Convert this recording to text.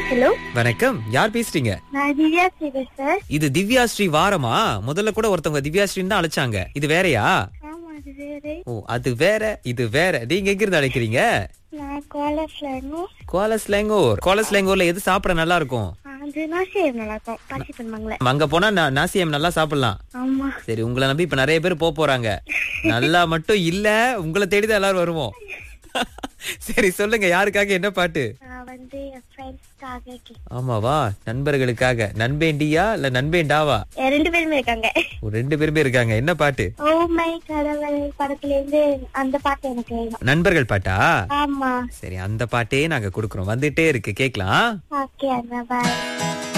hello வணக்கம் யார் பேசுறீங்க நான் திவ்யா ஸ்ரீதர் சார் இது திவ்யா ஸ்ரீ வாரமா முதல்ல கூட ஒருத்தவங்க திவ்யா ஸ்ரீன்னு தான் அழைச்சாங்க இது வேறயா ஆமா அது வேறு ஓ அது வேற இது வேற நீங்க எங்க இருந்து அழைக்கிறீங்க நான் கோலஸ்லன்னு கோலஸ்லேங்கோர் கோலஸ்லேங்கோர்ல எது சாப்பிட நல்லா இருக்கும் அதுனா சரி நல்லா இருக்கும் பாசி பண்ணுவாங்களே அங்க போனா நா- நாசியம் நல்லா சாப்பிடலாம் ஆமா சரி உங்களை நம்பி இப்ப நிறைய பேர் போக போறாங்க நல்லா மட்டும் இல்ல உங்களை தேடிதான் எல்லாரும் வருவோம் சரி சொல்லுங்க யாருக்காக என்ன பாட்டு நான் வந்து என் ஃப்ரெண்ட்ஸ்க்காக கேட்கிறேன் ஆமாவா நண்பர்களுக்காக நண்பேண்டியா இல்ல நண்பேண்டாவா ரெண்டு பேருமே இருக்காங்க ஒரு ரெண்டு பேருமே இருக்காங்க என்ன பாட்டு ஓ மை கடவுள் படத்துல இருந்து அந்த பாட்டு எனக்கு வேணும் நண்பர்கள் பாட்டா ஆமா சரி அந்த பாட்டே நாங்க குடுக்குறோம் வந்துட்டே இருக்கு கேக்கலாம் ஓகே அண்ணா பாய்